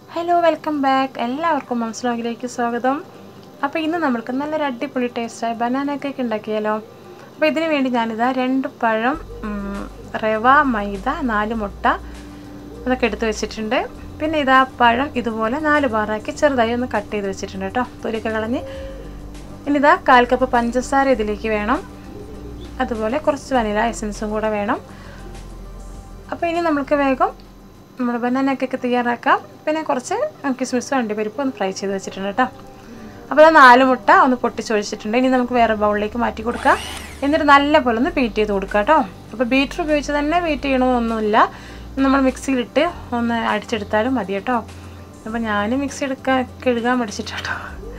hello welcome back എല്ലാവർക്കും mum's വ്ലോഗിലേക്ക് സ്വാഗതം അപ്പോൾ ഇന്ന് നമ്മൾക്ക് നല്ലൊരു അടിപൊളി ടേസ്റ്റായ ബനാന കേക്ക് ഉണ്ടാക്കിയാലോ അപ്പോൾ ഇതിന് വേണ്ടി ഞാനിതാ രണ്ട് പഴം ഉം, റവ മൈദ നാല് മുട്ട അതൊക്കെ എടുത്ത് വെച്ചിട്ടുണ്ട് പിന്നെ ഇതാ പഴം ഇതുപോലെ നാല് ബാറാക്കി ചെറുതായി ഒന്ന് കട്ട് ചെയ്ത് വെച്ചിട്ടുണ്ട് കേട്ടോ തൊലിയൊക്കെ കളഞ്ഞ് ഇനി ഇതാ കാൽ കപ്പ് പഞ്ചസാര ഇതിലേക്ക് വേണം അതുപോലെ കുറച്ച് വനില എസൻസും കൂടെ വേണം അപ്പോൾ ഇനി നമുക്ക് വേഗം നമ്മൾ ബനാന കേക്ക് തയ്യാറാക്കാം പിന്നെ കുറച്ച് കിസ്മിസും അണ്ടിപ്പരിപ്പും ഒന്ന് ഫ്രൈ ചെയ്ത് വെച്ചിട്ടുണ്ട് കേട്ടോ അപ്പോൾ അത് നാല് മുട്ട ഒന്ന് പൊട്ടിച്ചൊഴിച്ചിട്ടുണ്ട് ഇനി നമുക്ക് വേറെ ബൗളിലേക്ക് മാറ്റി കൊടുക്കാം എന്നിട്ട് നല്ല പോലെ ഒന്ന് ബീറ്റ് ചെയ്ത് കൊടുക്കാം കേട്ടോ അപ്പോൾ ബീറ്റർ ഉപയോഗിച്ച് തന്നെ ബീറ്റ് ചെയ്യണമെന്നൊന്നുമില്ല നമ്മൾ മിക്സിയിലിട്ട് ഒന്ന് അടിച്ചെടുത്താലും മതി കേട്ടോ അപ്പോൾ ഞാൻ മിക്സി എടുക്കാൻ കഴുകാൻ പഠിച്ചിട്ടാട്ടോ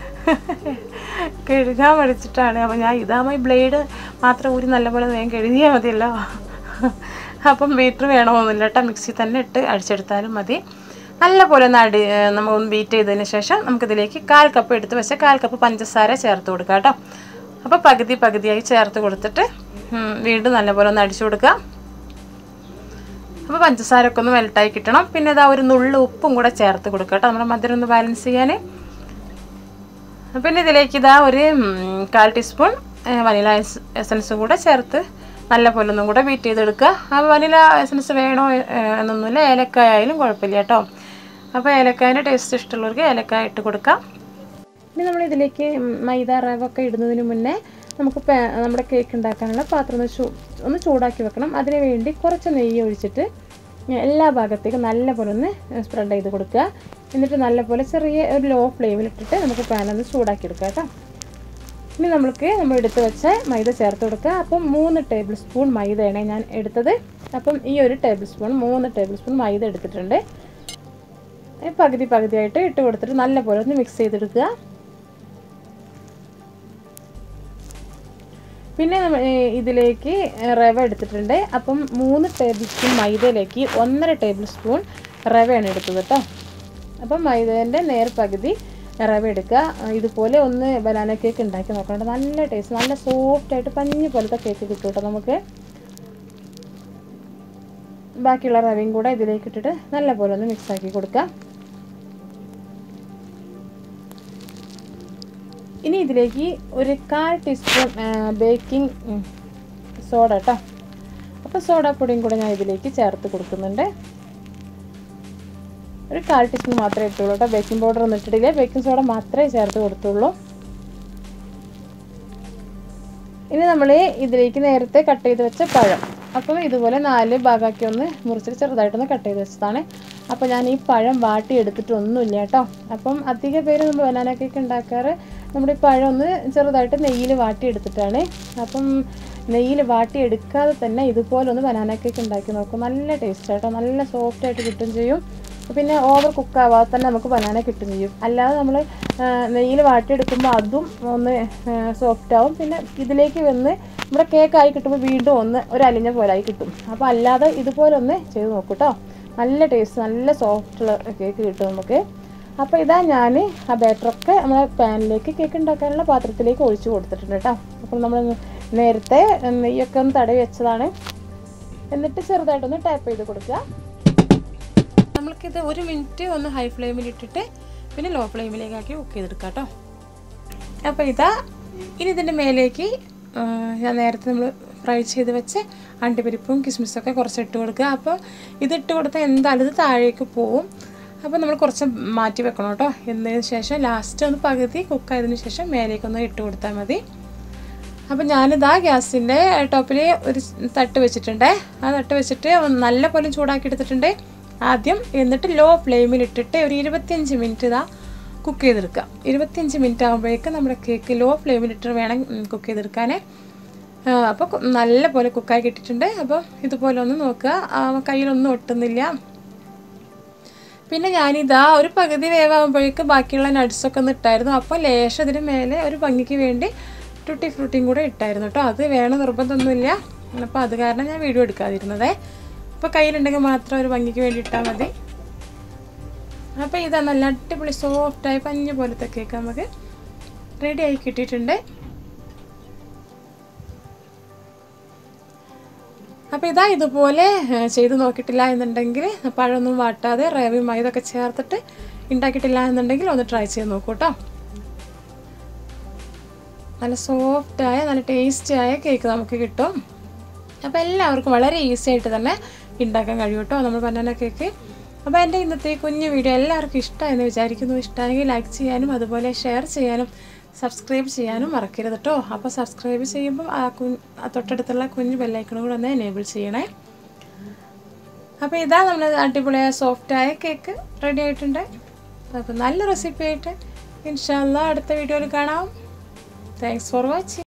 കഴുകാൻ പഠിച്ചിട്ടാണ് അപ്പോൾ ഞാൻ ഇതാകുമ്പോൾ ഈ ബ്ലേഡ് മാത്രം ഊരി നല്ലപോലെ വേഗം കഴുകിയാൽ മതിയല്ലോ അപ്പം ബീറ്റർ വേണമെന്നില്ല കേട്ടോ മിക്സി തന്നെ ഇട്ട് അടിച്ചെടുത്താലും മതി നല്ല പോലെ ഒന്ന് അടി നമ്മൾ ഒന്ന് ബീറ്റ് ചെയ്തതിന് ശേഷം നമുക്കിതിലേക്ക് കാൽ കപ്പ് എടുത്ത് വെച്ച കാൽ കപ്പ് പഞ്ചസാര ചേർത്ത് കൊടുക്കുക കേട്ടോ അപ്പോൾ പകുതി പകുതിയായി ചേർത്ത് കൊടുത്തിട്ട് ഉം, വീണ്ടും നല്ലപോലെ ഒന്ന് അടിച്ചു കൊടുക്കുക അപ്പോൾ പഞ്ചസാരയൊക്കെ ഒന്ന് മെൽട്ടായി കിട്ടണം പിന്നെ ഇതാ ഒരു നുള്ളു ഉപ്പും കൂടെ ചേർത്ത് കൊടുക്കുക കേട്ടോ നമ്മുടെ മധുരം ഒന്ന് ബാലൻസ് ചെയ്യാൻ പിന്നെ ഇതിലേക്ക് ഇതാ ഒരു ഉം, കാൽ ടീസ്പൂൺ വനില എസൻസും കൂടെ ചേർത്ത് നല്ല പോലെ ഒന്നും കൂടെ ബീറ്റ് ചെയ്തെടുക്കുക ആ വനില എസൻസ് വേണോ ഏഹ്, എന്നൊന്നുമില്ല ഏലക്കായ ആയാലും കുഴപ്പമില്ല കേട്ടോ അപ്പോൾ ഏലക്കായൻ്റെ ടേസ്റ്റ് ഇഷ്ടമുള്ളവർക്ക് ഏലക്കായ ഇട്ട് കൊടുക്കാം ഇനി നമ്മൾ ഇതിലേക്ക് മൈദ റവ ഒക്കെ ഇടുന്നതിന് മുന്നേ നമുക്ക് പാ- നമ്മുടെ കേക്ക് ഉണ്ടാക്കാനുള്ള പാത്രം ഒന്ന് ചൂ ഒന്ന് ചൂടാക്കി വെക്കണം അതിന് വേണ്ടി കുറച്ച് നെയ്യ് ഒഴിച്ചിട്ട് എല്ലാ ഭാഗത്തേക്കും നല്ലപോലെ ഒന്ന് സ്പ്രെഡ് ചെയ്ത് കൊടുക്കുക എന്നിട്ട് നല്ലപോലെ ചെറിയ ഒരു ലോ ഫ്ലെയിമിലിട്ടിട്ട് നമുക്ക് പാൻ ഒന്ന് ചൂടാക്കി എടുക്കാം കേട്ടോ ഇനി നമ്മൾക്ക് നമ്മൾ എടുത്ത് വെച്ച മൈദ ചേർത്ത് കൊടുക്കുക അപ്പം മൂന്ന് ടേബിൾ സ്പൂൺ മൈദയാണ് ഞാൻ എടുത്തത് അപ്പം ഈ ഒരു ടേബിൾ സ്പൂൺ മൂന്ന് ടേബിൾ സ്പൂൺ മൈദ എടുത്തിട്ടുണ്ട് ഈ പകുതി പകുതിയായിട്ട് ഇട്ട് കൊടുത്തിട്ട് നല്ലപോലെ ഒന്ന് മിക്സ് ചെയ്തെടുക്കുക പിന്നെ നമ്മ- ഏ, ഇതിലേക്ക് റവ എടുത്തിട്ടുണ്ട് അപ്പം മൂന്ന് ടേബിൾ സ്പൂൺ മൈദയിലേക്ക് ഒന്നര ടേബിൾ സ്പൂൺ റവയാണ് എടുത്തത് കേട്ടോ അപ്പം മൈദേൻ്റെ നേർ പകുതി റവ എടുക്കുക ആ, ഇതുപോലെ ഒന്ന് ബനാന കേക്ക് ഉണ്ടാക്കി നോക്കണം നല്ല ടേസ്റ്റ് നല്ല സോഫ്റ്റ് ആയിട്ട് പഞ്ഞ് പോലത്തെ കേക്ക് കിട്ടും കേട്ടോ നമുക്ക് ബാക്കിയുള്ള റവയും കൂടെ ഇതിലേക്ക് ഇട്ടിട്ട് നല്ല പോലെ ഒന്ന് മിക്സ് ആക്കി കൊടുക്കുക ഇനി ഇതിലേക്ക് ഒരു കാൽ ടീസ്പൂൺ ബേക്കിംഗ് സോഡ കേട്ടോ അപ്പോൾ സോഡാപ്പൊടിയും കൂടെ ഞാൻ ഇതിലേക്ക് ചേർത്ത് കൊടുക്കുന്നുണ്ട് ഒരു കാൽ ടീസ്പൂൺ മാത്രമേ ഇട്ടുള്ളൂ കേട്ടോ ബേക്കിംഗ് പൗഡർ ഒന്നും ഇട്ടിട്ടില്ല ബേക്കിംഗ് സോഡ മാത്രമേ ചേർത്ത് കൊടുത്തുള്ളൂ ഇനി നമ്മൾ ഇതിലേക്ക് നേരത്തെ കട്ട് ചെയ്ത് വെച്ച പഴം അപ്പം ഇതുപോലെ നാല് ഭാഗമാക്കി ഒന്ന് മുറിച്ചിട്ട് ചെറുതായിട്ടൊന്ന് കട്ട് ചെയ്ത് വെച്ചതാണ് അപ്പോൾ ഞാൻ ഈ പഴം വാട്ടി എടുത്തിട്ടൊന്നുമില്ല കേട്ടോ അപ്പം അധിക പേര് നമ്മൾ ബനാന കേക്ക് ഉണ്ടാക്കാറ് നമ്മുടെ ഈ പഴം ഒന്ന് ചെറുതായിട്ട് നെയ്യിൽ വാട്ടി എടുത്തിട്ടാണ് അപ്പം നെയ്യിൽ വാട്ടി എടുക്കാതെ തന്നെ ഇതുപോലെ ഒന്ന് ബനാന കേക്ക് ഉണ്ടാക്കി നോക്കും നല്ല ടേസ്റ്റ് ആട്ടോ നല്ല സോഫ്റ്റ് ആയിട്ട് കിട്ടും ചെയ്യും പിന്നെ ഓവർ കുക്ക് ആവാതെ തന്നെ നമുക്ക് ബനാന കിട്ടും ചെയ്യും അല്ലാതെ നമ്മൾ നെയ്യിൽ വാട്ടിയെടുക്കുമ്പോൾ അതും ഒന്ന് സോഫ്റ്റ് ആവും പിന്നെ ഇതിലേക്ക് വന്ന് നമ്മുടെ കേക്കായി കിട്ടുമ്പോൾ വീണ്ടും ഒന്ന് ഒരു അലിഞ്ഞ പോലായി കിട്ടും അപ്പോൾ അല്ലാതെ ഇതുപോലെ ഒന്ന് ചെയ്ത് നോക്കൂ കേട്ടോ നല്ല ടേസ്റ്റ് നല്ല സോഫ്റ്റുള്ള കേക്ക് കിട്ടും നമുക്ക് അപ്പോൾ ഇതാ ഞാൻ ആ ബാറ്ററൊക്കെ നമ്മളെ പാനിലേക്ക് കേക്ക് ഉണ്ടാക്കാനുള്ള പാത്രത്തിലേക്ക് ഒഴിച്ചു കൊടുത്തിട്ടുണ്ട് കേട്ടോ അപ്പോൾ നമ്മൾ നേരത്തെ നെയ്യൊക്കെ ഒന്ന് തടവി വെച്ചതാണ് എന്നിട്ട് ചെറുതായിട്ടൊന്ന് ടാപ്പ് ചെയ്ത് കൊടുക്കുക നമ്മൾക്കിത് ഒരു മിനിറ്റ് ഒന്ന് ഹൈ ഫ്ലെയിമിൽ ഇട്ടിട്ട് പിന്നെ ലോ ഫ്ലെയിമിലേക്കാക്കി കുക്ക് ചെയ്തെടുക്കാം കേട്ടോ അപ്പോൾ ഇതാ ഇനി ഇതിൻ്റെ മേലേക്ക് ആ, ഞാൻ നേരത്തെ നമ്മൾ ഫ്രൈ ചെയ്ത് വെച്ച് അണ്ടിപ്പരിപ്പും കിസ്മിസൊക്കെ കുറച്ച് ഇട്ട് കൊടുക്കുക അപ്പോൾ ഇത് ഇട്ട് കൊടുത്താൽ എന്തായാലും ഇത് താഴേക്ക് പോവും അപ്പോൾ നമ്മൾ കുറച്ച് മാറ്റി വെക്കണം കേട്ടോ എന്നതിന് ശേഷം ലാസ്റ്റ് ഒന്ന് പകുതി കുക്കായതിനു ശേഷം മേലേക്കൊന്ന് ഇട്ട് കൊടുത്താൽ മതി അപ്പം ഞാനിതാ ഗ്യാസിൻ്റെ ടോപ്പിൽ ഒരു തട്ട് വെച്ചിട്ടുണ്ട് ആ തട്ട് വെച്ചിട്ട് നല്ല പോലെ ചൂടാക്കി എടുത്തിട്ടുണ്ട് ആദ്യം എന്നിട്ട് ലോ ഫ്ലെയിമിൽ ഇട്ടിട്ട് ഒരു ഇരുപത്തിയഞ്ച് മിനിറ്റ് ഇതാ കുക്ക് ചെയ്തെടുക്കുക ഇരുപത്തിയഞ്ച് മിനിറ്റ് ആകുമ്പോഴേക്കും നമ്മുടെ കേക്ക് ലോ ഫ്ലെയിമിലിട്ട് വേണം കുക്ക് ചെയ്തെടുക്കാൻ അപ്പോൾ നല്ല പോലെ കുക്കായി കിട്ടിയിട്ടുണ്ട് അപ്പോൾ ഇതുപോലെ ഒന്ന് നോക്കുക ആ, കയ്യിലൊന്നും ഒട്ടുന്നില്ല പിന്നെ ഞാനിതാ ഒരു പകുതി വേവാകുമ്പോഴേക്ക് ബാക്കിയുള്ള നട്ട്സൊക്കെ ഒന്ന് ഇട്ടായിരുന്നു അപ്പോൾ ലേശം ഇതിന് മേലെ ഒരു ഭംഗിക്ക് വേണ്ടി ട്യൂട്ടി ഫ്രൂട്ടിയും കൂടെ ഇട്ടായിരുന്നു കേട്ടോ അത് വേണം നിർബന്ധമൊന്നുമില്ല അപ്പോൾ അത് കാരണം ഞാൻ വീഡിയോ എടുക്കാതിരുന്നതേ അപ്പോൾ കയ്യിലുണ്ടെങ്കിൽ മാത്രം ഒരു ഭംഗിക്ക് വേണ്ടി ഇട്ടാൽ മതി അപ്പോൾ ഇതാ നല്ല അടിപൊളി സോഫ്റ്റായി പഞ്ഞ് പോലത്തെ കേക്ക് നമുക്ക് റെഡി ആയി കിട്ടിയിട്ടുണ്ട് അപ്പോൾ ഇതാ ഇതുപോലെ ഏഹ്, ചെയ്ത് നോക്കിയിട്ടില്ല എന്നുണ്ടെങ്കിൽ പഴമൊന്നും വാട്ടാതെ റവയും മൈദൊക്കെ ചേർത്തിട്ട് ഉണ്ടാക്കിയിട്ടില്ല എന്നുണ്ടെങ്കിൽ ഒന്ന് ട്രൈ ചെയ്ത് നോക്കൂ കേട്ടോ നല്ല സോഫ്റ്റായ നല്ല ടേസ്റ്റിയായ കേക്ക് നമുക്ക് കിട്ടും അപ്പോൾ എല്ലാവർക്കും വളരെ ഈസി ആയിട്ട് തന്നെ ഉണ്ടാക്കാൻ കഴിയും കേട്ടോ നമ്മൾ ബനാന കേക്ക് അപ്പോൾ എൻ്റെ ഇന്നത്തെ ഈ കുഞ്ഞു വീഡിയോ എല്ലാവർക്കും ഇഷ്ടമായെന്ന് വിചാരിക്കുന്നു ഇഷ്ടമായെങ്കിൽ ലൈക്ക് ചെയ്യാനും അതുപോലെ ഷെയർ ചെയ്യാനും സബ്സ്ക്രൈബ് ചെയ്യാനും മറക്കരുത് കേട്ടോ അപ്പോൾ സബ്സ്ക്രൈബ് ചെയ്യുമ്പോൾ ആ കുഞ്ഞ് ആ തൊട്ടടുത്തുള്ള കുഞ്ഞു ബെല്ലൈക്കണും കൂടെ ഒന്ന് എനേബിൾ ചെയ്യണേ അപ്പോൾ ഇതാ നമ്മൾ അടിപൊളിയായ സോഫ്റ്റായ കേക്ക് റെഡി ആയിട്ടുണ്ട് അപ്പോൾ നല്ല റെസിപ്പി ആയിട്ട് ഇൻഷാല്ല അടുത്ത വീഡിയോയിൽ കാണാം താങ്ക്സ് ഫോർ വാച്ചിങ്